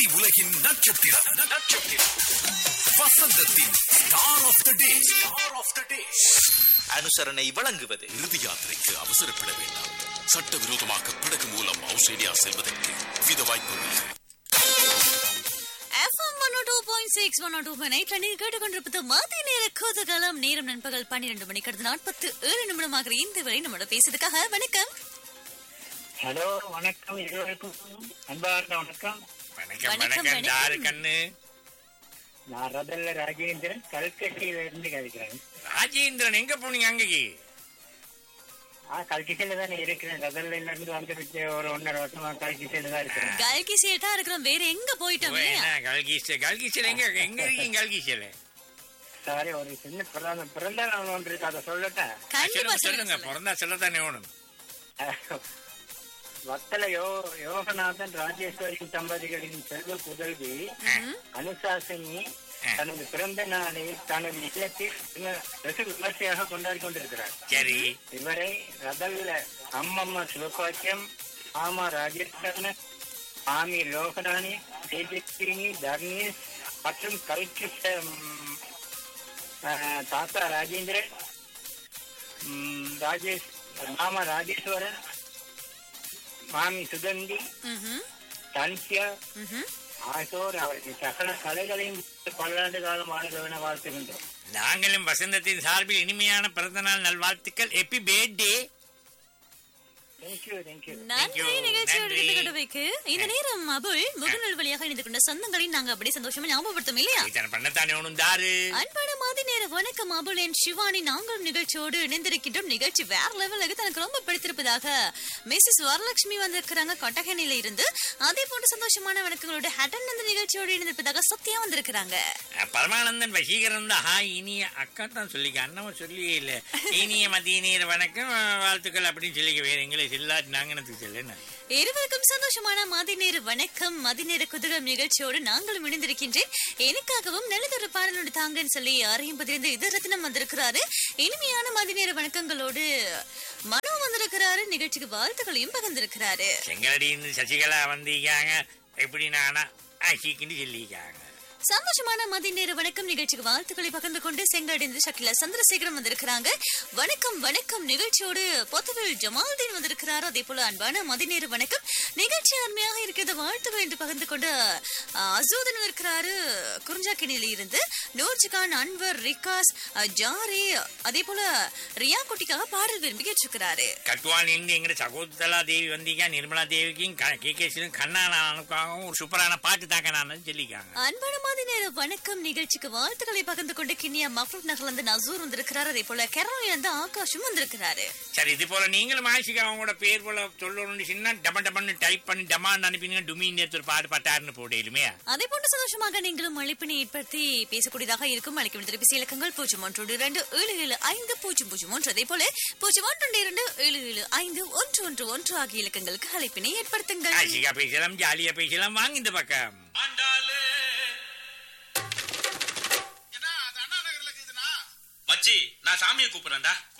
திரை உலகின் நட்சத்திரம் நட்சத்திரம் வசந்தத்தின் star of the day star of the day அனுசரணை வழங்குவது இறுதி யாத்திரைக்கு அவசரப்பட வேண்டாம் சட்டவிரோதமாக படகு மூலம் ஆஸ்திரேலியா செல்வதற்கு வித வாய்ப்புள்ளது FM one two point six one two point எயிட்ல நீங்க கேட்டுக்கொண்டிருப்பது மதிய நேர கோதகாலம் நேரம் நண்பகல் பன்னிரண்டு மணிக்கு அடுத்து நாற்பத்து ஏழு நிமிடமாக இந்த வரை நம்மளோட பேசுறதுக்காக வணக்கம் ஹலோ வணக்கம் இருவருக்கும் அன்பார்ந்த வணக்கம் வணக்கம் வணக்கம், வணக்கம் யாரு வணக்கம். கண்ணு நான் ரதல்ல ராஜேந்திரன் கல்கட்டியில இருந்து கழிக்கிறேன் ராஜேந்திரன் எங்க போனீங்க அங்கக்கு ஆ கல்கிசையில தான் இருக்கிறேன் ரதல்ல இருந்து வந்துட்டு ஒரு ஒன்னரை வருஷமா கல்கிசையில தான் இருக்கிறேன் கல்கி சேட்டா இருக்கிறோம் வேற எங்க போயிட்டோம் இல்லையா என்ன கல்கீச கல்கீசல எங்க எங்க இருக்கீங்க கல்கீசல சாரி ஒரு சின்ன பிறந்த பிறந்த நாள் ஒன்று இருக்கு அதை சொல்லட்டேன் கண்டிப்பா சொல்லுங்க சொல்லுங்க சொல்லுங்க பிறந்தா சொல்லத்தானே வேணும் வத்தல யோ யோகநாதன் ராஜேஸ்வரி தம்பதிகளின் செல்வ புதல்வி அனுசாசினி தனது பிறந்த நாளை தனது இல்லத்தில் வெகு விமர்சையாக கொண்டாடி கொண்டிருக்கிறார் சரி இவரை ரதல்ல அம்மம்மா சிவபாக்கியம் ஆமா ராஜேஸ்வரன் ஆமி லோகராணி தேஜஸ்வினி தர்ணீஷ் மற்றும் கல்கிருஷ்ண ம், ஆஹ், தாத்தா ராஜேந்திரன் ம், ராஜேஷ் மாமா ராஜேஸ்வரன் மாமி சுகந்தி ம்ஹும், தன்சியா ம்ஹும். ஆகியோர் அவர்கள் சகல கலைகளையும் பல்லாண்டு காலம் ஆளுநர் வாழ்த்துகின்றோம் நாங்களும் வசந்தத்தின் சார்பில் இனிமையான பிறந்தநாள் நல்வாழ்த்துக்கள் எப்பி பேர்டே தேங்க்யூ தேங்க்யூ நன்றி you, நிகழ்ச்சியோட நன்றி. இருந்து கொண்டவைக்கு இந்த நேரம் அபுல் முகநூல் வழியாக இணைந்து கொண்ட சொந்தங்களை நாங்க அப்படியே சந்தோஷமா ஞாபகப்படுத்தும் இல்லையா இத்தனை பண்ணத்தானே வேணும் தாரு அன்பான மாதிரி நேர வணக்கம் அபுல் என் சிவானி நாங்களும் நிகழ்ச்சியோடு இணைந்திருக்கின்றோம் நிகழ்ச்சி வேற லெவலுக்கு தனக்கு ரொம்ப பிடித்திருப்பதாக மிஸ்ஸஸ் வரலட்சுமி வந்திருக்கிறாங்க கொட்டகனில இருந்து அதே போன்ற சந்தோஷமான வணக்கங்களோட ஹட்டன் அந்த நிகழ்ச்சியோடு இணைந்திருப்பதாக சத்யா வந்திருக்கிறாங்க அஹ், பரமானந்தன் வசீகரன் தான் ஹா இனிய அக்கா தான் சொல்லிக்க அண்ணாவும் சொல்லியே இல்ல இனிய மதிய நேர வணக்கம் அஹ், வாழ்த்துக்கள் அப்படின்னு சொல்லிக்க வேற எங்களை செல்லாட்டி நாங்கனத்துக்கு செல்லுன்னு இருவருக்கும் சந்தோஷமான மதி நேர வணக்கம் மதி நேர குதிரம் நிகழ்ச்சியோடு நாங்களும் இணைந்திருக்கின்றேன் எனக்காகவும் நல்லதொரு பாடலோடு தாங்கன்னு சொல்லி அறையும்பதிலிருந்து இது ரத்னம் வந்திருக்கிறாரு இனிமையான மதி நேர வணக்கங்களோடு மனோ வந்திருக்கிறாரு நிகழ்ச்சிக்கு வாழ்த்துக்களையும் பகிர்ந்திருக்கிறாரு செங்கலடின்னு சசிகலா வந்திருக்காங்க எப்படி நானா ஆசிக்கின்னு சொல்லியிருக்காங்க சந்தோஷமான மதி நேர வணக்கம் நிகழ்ச்சிக்கு வாழ்த்துக்களை பகிர்ந்து கொண்டு செங்கடிந்து சக்கில சந்திரசேகரம் வந்திருக்கிறாங்க வணக்கம் வணக்கம் நிகழ்ச்சியோடு பொத்தவில் ஜமால்தீன் வந்திருக்கிறார் அதே போல அன்பான மதி நேர வணக்கம் நிகழ்ச்சி அருமையாக இருக்கிறது வாழ்த்துக்கள் என்று பகிர்ந்து கொண்டு அஹ், அசூதன் இருக்கிறாரு குறிஞ்சாக்கிணியில இருந்து நூர்ஜிகான் அன்வர் ரிகாஸ் அஹ், ஜாரி அதே போல ரியா குட்டிக்காக பாடல் விரும்பி கேட்டிருக்கிறாரு கட்டுவான் இருந்து எங்க சகோதரா தேவி வந்தீங்க நிர்மலா தேவிக்கும் கே கே கண்ணானானுக்காகவும் ஒரு சூப்பரான பாட்டு தாக்க நான் சொல்லிக்காங்க அன்பான மாதிரி நேர வணக்கம் நிகழ்ச்சிக்கு வாழ்த்துக்களை பகிர்ந்து கொண்டு கிண்ணியா மஃபூப் நகர்ல இருந்து நசூர் வந்திருக்கிறார் அதே போல கேரளில இருந்து ஆகாஷும் வந்திருக்கிறாரு சரி இது போல நீங்களும் ஆசிகா அவங்களோட பேர் போல சொல்லணும்னு சொன்னா டப டபன்னு டைப் பண்ணி டமாண்ட் அனுப்பினீங்க டுமின் நேத்து ஒரு பாட்டு பட்டாருன்னு போடையிலுமே அதே போன்று சந்தோஷமாக நீங்களும் அழைப்பினை ஏற்படுத்தி பேசக்கூடியதாக இருக்கும் அழைக்கும் திருப்பி இலக்கங்கள் பூஜ்ஜியம் ஒன்று இரண்டு ஏழு ஏழு ஐந்து பூஜ்ஜியம் பூஜ்ஜியம் ஒன்று அதே போல பூஜ்ஜியம் ஒன்று இரண்டு ஏழு ஏழு ஐந்து ஒன்று ஒன்று ஒன்று ஆகிய இலக்கங்களுக்கு அழைப்பினை ஏற்படுத்துங்கள் ஆசிகா பேசலாம் ஜாலியா பேசலாம் வாங்க இந்த பக்கம் மச்சி நான் சாமியை கூப்பிடுறேன்டா